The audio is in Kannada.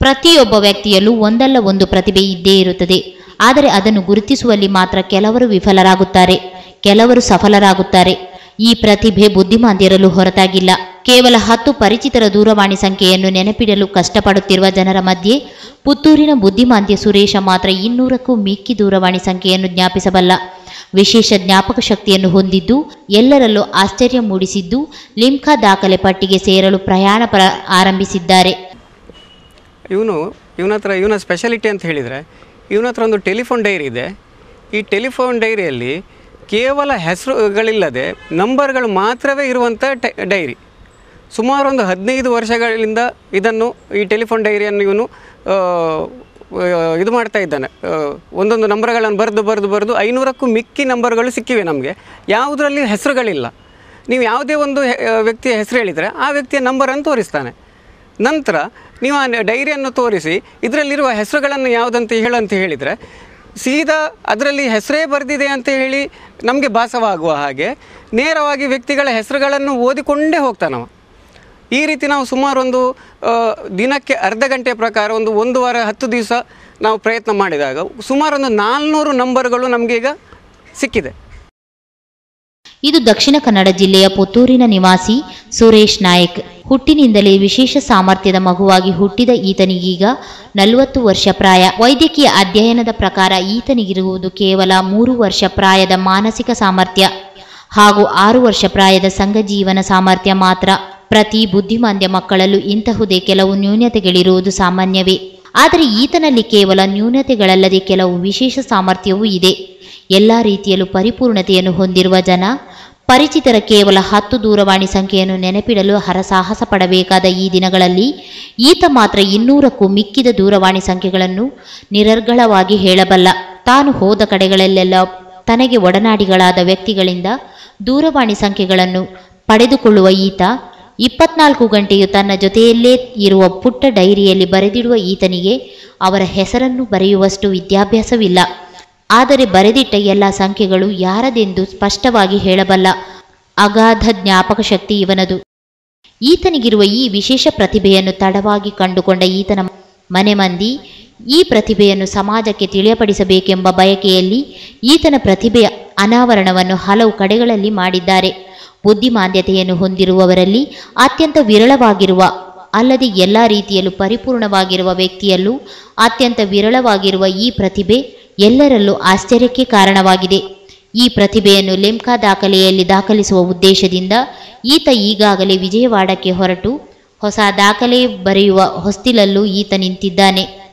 ಪ್ರತಿಯೊಬ್ಬ ವ್ಯಕ್ತಿಯಲ್ಲೂ ಒಂದಲ್ಲ ಒಂದು ಪ್ರತಿಭೆ ಇದ್ದೇ ಇರುತ್ತದೆ ಆದರೆ ಅದನ್ನು ಗುರುತಿಸುವಲ್ಲಿ ಮಾತ್ರ ಕೆಲವರು ವಿಫಲರಾಗುತ್ತಾರೆ ಕೆಲವರು ಸಫಲರಾಗುತ್ತಾರೆ ಈ ಪ್ರತಿಭೆ ಬುದ್ಧಿಮಾಂದ್ಯರಲು ಹೊರತಾಗಿಲ್ಲ ಕೇವಲ ಹತ್ತು ಪರಿಚಿತರ ದೂರವಾಣಿ ಸಂಖ್ಯೆಯನ್ನು ನೆನಪಿಡಲು ಕಷ್ಟಪಡುತ್ತಿರುವ ಜನರ ಮಧ್ಯೆ ಪುತ್ತೂರಿನ ಬುದ್ಧಿಮಾಂದ್ಯ ಸುರೇಶ ಮಾತ್ರ ಇನ್ನೂರಕ್ಕೂ ಮಿಕ್ಕಿ ದೂರವಾಣಿ ಸಂಖ್ಯೆಯನ್ನು ಜ್ಞಾಪಿಸಬಲ್ಲ ವಿಶೇಷ ಜ್ಞಾಪಕ ಶಕ್ತಿಯನ್ನು ಹೊಂದಿದ್ದು ಎಲ್ಲರಲ್ಲೂ ಆಶ್ಚರ್ಯ ಮೂಡಿಸಿದ್ದು ಲಿಮ್ಕಾ ದಾಖಲೆ ಪಟ್ಟಿಗೆ ಸೇರಲು ಪ್ರಯಾಣ ಪ್ರ ಆರಂಭಿಸಿದ್ದಾರೆ ಇವನು ಇವನ ಹತ್ರ ಇವನ ಸ್ಪೆಷಾಲಿಟಿ ಅಂತ ಹೇಳಿದರೆ ಇವನ ಹತ್ರ ಒಂದು ಟೆಲಿಫೋನ್ ಡೈರಿ ಇದೆ ಈ ಟೆಲಿಫೋನ್ ಡೈರಿಯಲ್ಲಿ ಕೇವಲ ಹೆಸರುಗಳಿಲ್ಲದೆ ನಂಬರ್ಗಳು ಮಾತ್ರವೇ ಇರುವಂಥ ಟೆ ಡೈರಿ ಸುಮಾರು ಒಂದು ಹದಿನೈದು ವರ್ಷಗಳಿಂದ ಇದನ್ನು ಈ ಟೆಲಿಫೋನ್ ಡೈರಿಯನ್ನು ಇವನು ಆ, ಆ, ಇದು ಮಾಡ್ತಾ ಇದ್ದಾನೆ ಆ, ಒಂದೊಂದು ನಂಬರ್ಗಳನ್ನು ಬರೆದು ಬರೆದು ಬರೆದು ಐನೂರಕ್ಕೂ ಮಿಕ್ಕಿ ನಂಬರ್ಗಳು ಸಿಕ್ಕಿವೆ ನಮಗೆ ಯಾವುದರಲ್ಲಿ ಹೆಸರುಗಳಿಲ್ಲ ನೀವು ಯಾವುದೇ ಒಂದು ಹೆ- ಆ, ವ್ಯಕ್ತಿಯ ಹೆಸರು ಹೇಳಿದರೆ ಆ ವ್ಯಕ್ತಿಯ ನಂಬರನ್ನು ತೋರಿಸ್ತಾನೆ ನಂತರ ನೀವು ಆ ಡೈರಿಯನ್ನು ತೋರಿಸಿ ಇದರಲ್ಲಿರುವ ಹೆಸರುಗಳನ್ನು ಯಾವುದಂತ ಹೇಳಂತ ಹೇಳಿದರೆ ಸೀದಾ ಅದರಲ್ಲಿ ಹೆಸರೇ ಬರೆದಿದೆ ಅಂತ ಹೇಳಿ ನಮಗೆ ಭಾಸವಾಗುವ ಹಾಗೆ ನೇರವಾಗಿ ವ್ಯಕ್ತಿಗಳ ಹೆಸರುಗಳನ್ನು ಓದಿಕೊಂಡೇ ಹೋಗ್ತಾನವ ಈ ರೀತಿ ನಾವು ಸುಮಾರು ಒಂದು ಆ, ದಿನಕ್ಕೆ ಅರ್ಧ ಗಂಟೆಯ ಪ್ರಕಾರ ಒಂದು ಒಂದು ವಾರ ಹತ್ತು ದಿವಸ ನಾವು ಪ್ರಯತ್ನ ಮಾಡಿದಾಗ ಸುಮಾರು ಒಂದು ನಾಲ್ನೂರು ನಂಬರ್ಗಳು ನಮಗೆ ಈಗ ಸಿಕ್ಕಿದೆ ಇದು ದಕ್ಷಿಣ ಕನ್ನಡ ಜಿಲ್ಲೆಯ ಪುತ್ತೂರಿನ ನಿವಾಸಿ ಸುರೇಶ್ ನಾಯಕ್ ಹುಟ್ಟಿನಿಂದಲೇ ವಿಶೇಷ ಸಾಮರ್ಥ್ಯದ ಮಗುವಾಗಿ ಹುಟ್ಟಿದ ಈತನಿಗೀಗ ನಲವತ್ತು ವರ್ಷ ಪ್ರಾಯ ವೈದ್ಯಕೀಯ ಅಧ್ಯಯನದ ಪ್ರಕಾರ ಈತನಿಗಿರುವುದು ಕೇವಲ ಮೂರು ವರ್ಷ ಪ್ರಾಯದ ಮಾನಸಿಕ ಸಾಮರ್ಥ್ಯ ಹಾಗೂ ಆರು ವರ್ಷ ಪ್ರಾಯದ ಸಂಘಜೀವನ ಸಾಮರ್ಥ್ಯ ಮಾತ್ರ ಪ್ರತಿ ಬುದ್ಧಿಮಾಂದ್ಯ ಮಕ್ಕಳಲ್ಲೂ ಇಂತಹುದೇ ಕೆಲವು ನ್ಯೂನತೆಗಳಿರುವುದು ಸಾಮಾನ್ಯವೇ ಆದರೆ ಈತನಲ್ಲಿ ಕೇವಲ ನ್ಯೂನತೆಗಳಲ್ಲದೆ ಕೆಲವು ವಿಶೇಷ ಸಾಮರ್ಥ್ಯವೂ ಇದೆ ಎಲ್ಲ ರೀತಿಯಲ್ಲೂ ಪರಿಪೂರ್ಣತೆಯನ್ನು ಹೊಂದಿರುವ ಜನ ಪರಿಚಿತರ ಕೇವಲ ಹತ್ತು ದೂರವಾಣಿ ಸಂಖ್ಯೆಯನ್ನು ನೆನಪಿಡಲು ಹರಸಾಹಸ ಪಡಬೇಕಾದ ಈ ದಿನಗಳಲ್ಲಿ ಈತ ಮಾತ್ರ ಇನ್ನೂರಕ್ಕೂ ಮಿಕ್ಕಿದ ದೂರವಾಣಿ ಸಂಖ್ಯೆಗಳನ್ನು ನಿರರ್ಗಳವಾಗಿ ಹೇಳಬಲ್ಲ ತಾನು ಹೋದ ಕಡೆಗಳಲ್ಲೆಲ್ಲ ತನಗೆ ಒಡನಾಡಿಗಳಾದ ವ್ಯಕ್ತಿಗಳಿಂದ ದೂರವಾಣಿ ಸಂಖ್ಯೆಗಳನ್ನು ಪಡೆದುಕೊಳ್ಳುವ ಈತ ಇಪ್ಪತ್ನಾಲ್ಕು ಗಂಟೆಯು ತನ್ನ ಜೊತೆಯಲ್ಲೇ ಇರುವ ಪುಟ್ಟ ಡೈರಿಯಲ್ಲಿ ಬರೆದಿಡುವ ಈತನಿಗೆ ಅವರ ಹೆಸರನ್ನು ಬರೆಯುವಷ್ಟು ವಿದ್ಯಾಭ್ಯಾಸವಿಲ್ಲ ಆದರೆ ಬರೆದಿಟ್ಟ ಎಲ್ಲ ಸಂಖ್ಯೆಗಳು ಯಾರದೆಂದು ಸ್ಪಷ್ಟವಾಗಿ ಹೇಳಬಲ್ಲ ಅಗಾಧ ಜ್ಞಾಪಕ ಶಕ್ತಿ ಇವನದು ಈತನಿಗಿರುವ ಈ ವಿಶೇಷ ಪ್ರತಿಭೆಯನ್ನು ತಡವಾಗಿ ಕಂಡುಕೊಂಡ ಈತನ ಮನೆ ಮಂದಿ ಈ ಪ್ರತಿಭೆಯನ್ನು ಸಮಾಜಕ್ಕೆ ತಿಳಿಯಪಡಿಸಬೇಕೆಂಬ ಬಯಕೆಯಲ್ಲಿ ಈತನ ಪ್ರತಿಭೆಯ ಅನಾವರಣವನ್ನು ಹಲವು ಕಡೆಗಳಲ್ಲಿ ಮಾಡಿದ್ದಾರೆ ಬುದ್ಧಿಮಾಂದ್ಯತೆಯನ್ನು ಹೊಂದಿರುವವರಲ್ಲಿ ಅತ್ಯಂತ ವಿರಳವಾಗಿರುವ ಅಲ್ಲದೆ ಎಲ್ಲ ರೀತಿಯಲ್ಲೂ ಪರಿಪೂರ್ಣವಾಗಿರುವ ವ್ಯಕ್ತಿಯಲ್ಲೂ ಅತ್ಯಂತ ವಿರಳವಾಗಿರುವ ಈ ಪ್ರತಿಭೆ ಎಲ್ಲರಲ್ಲೂ ಆಶ್ಚರ್ಯಕ್ಕೆ ಕಾರಣವಾಗಿದೆ ಈ ಪ್ರತಿಭೆಯನ್ನು ಲೆಮ್ಕಾ ದಾಖಲೆಯಲ್ಲಿ ದಾಖಲಿಸುವ ಉದ್ದೇಶದಿಂದ ಈತ ಈಗಾಗಲೇ ವಿಜಯವಾಡಕ್ಕೆ ಹೊರಟು ಹೊಸ ದಾಖಲೆ ಬರೆಯುವ ಹೊಸ್ತಿಲಲ್ಲೂ ಈತ ನಿಂತಿದ್ದಾನೆ